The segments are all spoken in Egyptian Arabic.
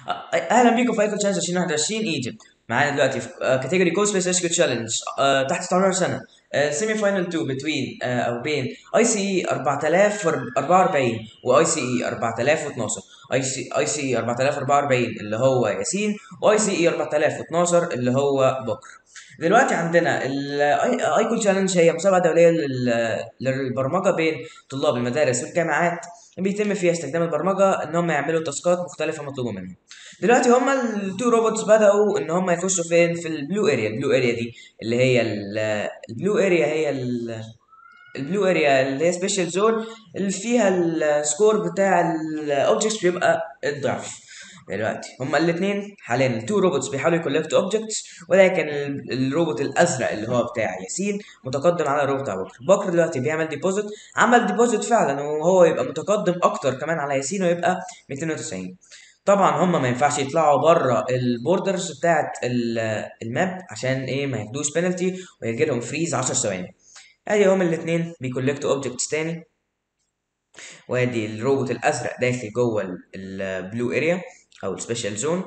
اهلا بيكم في ايكون تشالنج 2021 ايجيبت معانا دلوقتي في كاتيجوري كول سبيس ريسكيو تشالنج تحت 19 سنه سيمي فاينل 2 بتوين او بين اي سي اي 4044 واي سي اي 4012 اي سي اي سي اي 4044 اللي هو ياسين واي سي اي 4012 اللي هو بكر دلوقتي عندنا الايكون تشالنج هي مسابقه دوليه لل- للبرمجه بين طلاب المدارس والجامعات بيتم فيها استخدام البرمجه ان هم يعملوا تاسكات مختلفه مطلوبه منهم دلوقتي هما التو روبوتس بدأوا ان هما يخشوا فين في البلو اريا البلو اريا دي اللي هي ال- البلو اريا هي ال- البلو اريا اللي هي سبيشال زون اللي فيها السكور بتاع الاوبجكتس بيبقى الضعف دلوقتي هما الاثنين حاليا التو روبوتس بيحاولوا يكولكتوا اوبجكتس ولكن ال- الروبوت الازرق اللي هو بتاع ياسين متقدم على الروبوت بتاع بكر بكر دلوقتي بيعمل ديبوزيت عمل ديبوزيت فعلا وهو يبقى متقدم اكتر كمان على ياسين ويبقى 290 طبعا هما ما ينفعش يطلعوا بره البوردرز بتاعت ال- الماب عشان ايه ما ياخدوش بينالتي ويجي لهم فريز 10 ثواني ادي هما الاثنين بيكولكتوا اوبجكتس تاني وادي الروبوت الازرق داخل جوه البلو اريا او السبيشال زون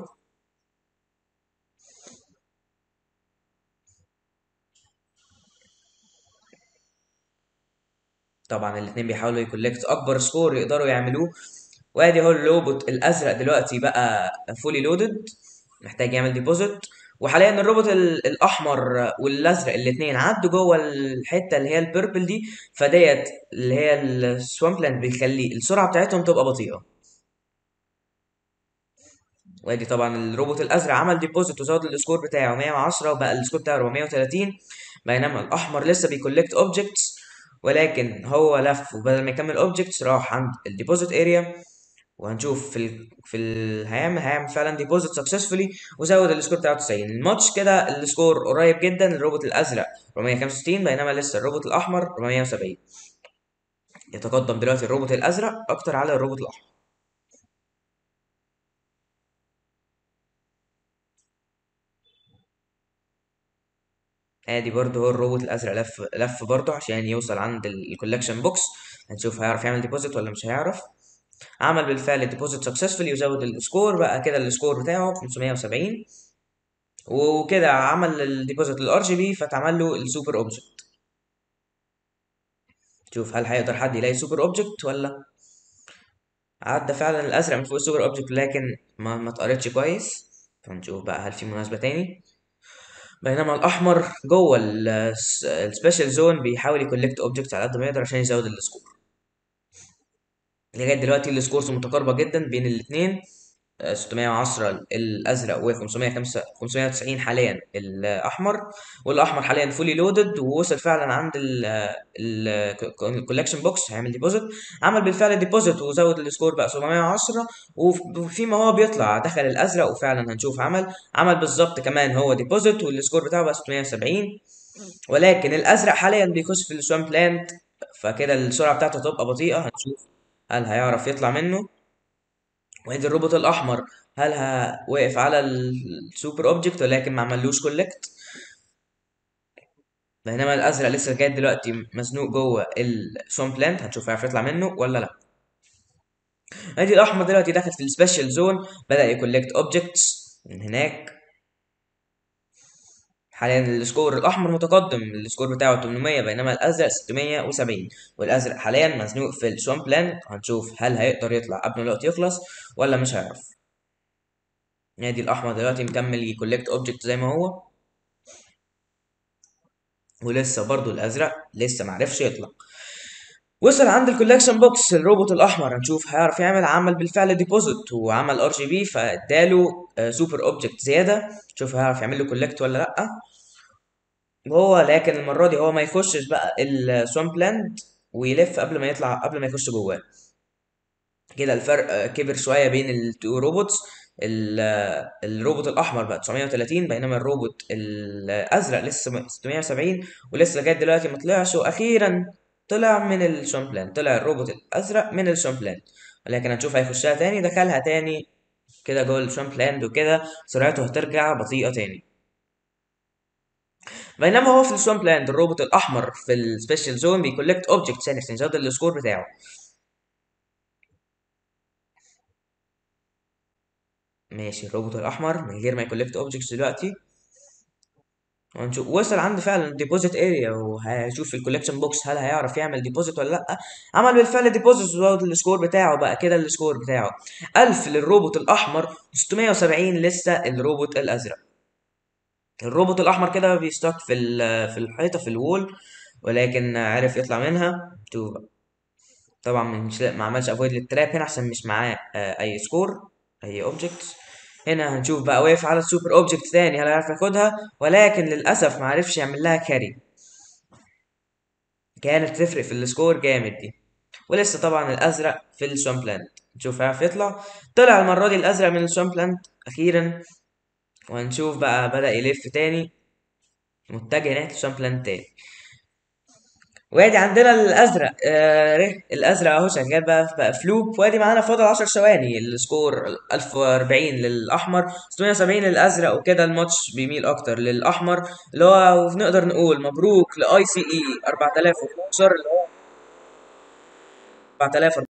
طبعا الاثنين بيحاولوا يكولكت اكبر سكور يقدروا يعملوه وادي هو الروبوت الازرق دلوقتي بقى فولي لودد محتاج يعمل ديبوزيت وحاليا الروبوت ال- الاحمر والازرق الاثنين عدوا جوه الحته اللي هي البيربل دي فديت اللي هي السوامبلاند بيخلي السرعه بتاعتهم تبقى بطيئه وادي طبعا الروبوت الازرق عمل ديبوزيت وزود السكور بتاعه 110 وبقى السكور بتاعه 430 بينما الاحمر لسه بيكولكت اوبجكتس ولكن هو لف وبدل ما يكمل اوبجكتس راح عند الديبوزيت اريا وهنشوف في ال... في ال... هيعمل هيعمل فعلا ديبوزيت سكسسفولي وزود السكور بتاعه 90 الماتش كده السكور قريب جدا الروبوت الازرق 465 بينما لسه الروبوت الاحمر 470 يتقدم دلوقتي الروبوت الازرق اكتر على الروبوت الاحمر ادي برضه هو الروبوت الازرق لف لف برضه عشان يوصل عند الكولكشن بوكس هنشوف هيعرف يعمل ديبوزيت ولا مش هيعرف عمل بالفعل ديبوزيت سكسسفولي وزود السكور بقى كده السكور بتاعه 570 وكده عمل الديبوزيت للار جي بي فاتعمل له السوبر اوبجكت شوف هل هيقدر حد يلاقي سوبر اوبجكت ولا عدى فعلا الازرق من فوق السوبر اوبجكت لكن ما ما اتقرتش كويس فنشوف بقى هل في مناسبة تاني بينما الاحمر جوه السبيشال زون بيحاول يكولكت اوبجكتس على قد ما يقدر عشان يزود السكور لغايه دلوقتي السكورز متقاربه جدا بين الاثنين 610 الازرق و 590 حاليا الاحمر والاحمر حاليا فولي لودد ووصل فعلا عند الكولكشن بوكس هيعمل ديبوزيت عمل بالفعل ديبوزيت وزود السكور بقى 710 وفيما هو بيطلع دخل الازرق وفعلا هنشوف عمل عمل بالظبط كمان هو ديبوزيت والسكور بتاعه بقى 670 ولكن الازرق حاليا بيخش في السوام بلانت فكده السرعه بتاعته تبقى بطيئه هنشوف هل هيعرف يطلع منه وادي الروبوت الاحمر هل ه... وقف على السوبر اوبجكت ولكن ما عملوش كولكت بينما الازرق لسه لغايه دلوقتي مزنوق جوه السوام بلانت هنشوف هيعرف يطلع منه ولا لا ادي الاحمر دلوقتي داخل في السبيشال زون بدا يكولكت اوبجكتس من هناك حاليا السكور الاحمر متقدم السكور بتاعه 800 بينما الازرق 670 والازرق حاليا مزنوق في السوام بلان هنشوف هل هيقدر يطلع قبل ما الوقت يخلص ولا مش هيعرف نادي الاحمر دلوقتي مكمل يكولكت اوبجكت زي ما هو ولسه برضو الازرق لسه معرفش يطلع وصل عند الكولكشن بوكس الروبوت الاحمر هنشوف هيعرف يعمل عمل بالفعل ديبوزيت وعمل ار جي بي فاداله سوبر اوبجكت زياده شوف هيعرف يعمل له كولكت ولا لا وهو لكن المره دي هو ما يخشش بقى السوامب لاند ويلف قبل ما يطلع قبل ما يخش جواه كده الفرق كبر شويه بين التو روبوتس الروبوت الاحمر بقى 930 بينما الروبوت الازرق لسه 670 ولسه لغايه دلوقتي ما طلعش واخيرا طلع من الشامبلان طلع الروبوت الازرق من الشامبلان ولكن هنشوف هيخشها تاني دخلها تاني كده جوه الشامبلاند وكده سرعته هترجع بطيئه تاني بينما هو في السوامبلاند الروبوت الاحمر في السبيشال زون بيكولكت اوبجكت ثاني عشان يزود السكور بتاعه ماشي الروبوت الاحمر من غير ما يكولكت اوبجكتس دلوقتي ونشوف وصل عنده فعلا ديبوزيت اريا وهشوف في الكولكشن بوكس هل هيعرف يعمل ديبوزيت ولا لا عمل بالفعل ديبوزيت وزود السكور بتاعه بقى كده السكور بتاعه 1000 للروبوت الاحمر 670 لسه الروبوت الازرق الروبوت الاحمر كده بيستك في ال- في الحيطه في الوول ولكن عرف يطلع منها شوف بقى. طبعا مش ما عملش افويد للتراب هنا عشان مش معاه آه، اي سكور اي اوبجكت هنا هنشوف بقى واقف على السوبر اوبجكت ثاني هل هيعرف ياخدها ولكن للاسف ما عرفش يعمل لها كاري كانت تفرق في السكور جامد دي ولسه طبعا الازرق في السوان بلانت نشوف هيعرف يطلع طلع المره دي الازرق من السوان بلانت اخيرا وهنشوف بقى بدا يلف تاني متجه ناحيه السوان بلانت تاني وادي عندنا الازرق آه ره الازرق اهو شغال بقى بقى فلوب وادي معانا فاضل 10 ثواني السكور 1040 للاحمر 670 للازرق وكده الماتش بيميل اكتر للاحمر اللي هو نقدر نقول مبروك لاي سي اي 4012 اللي هو 4000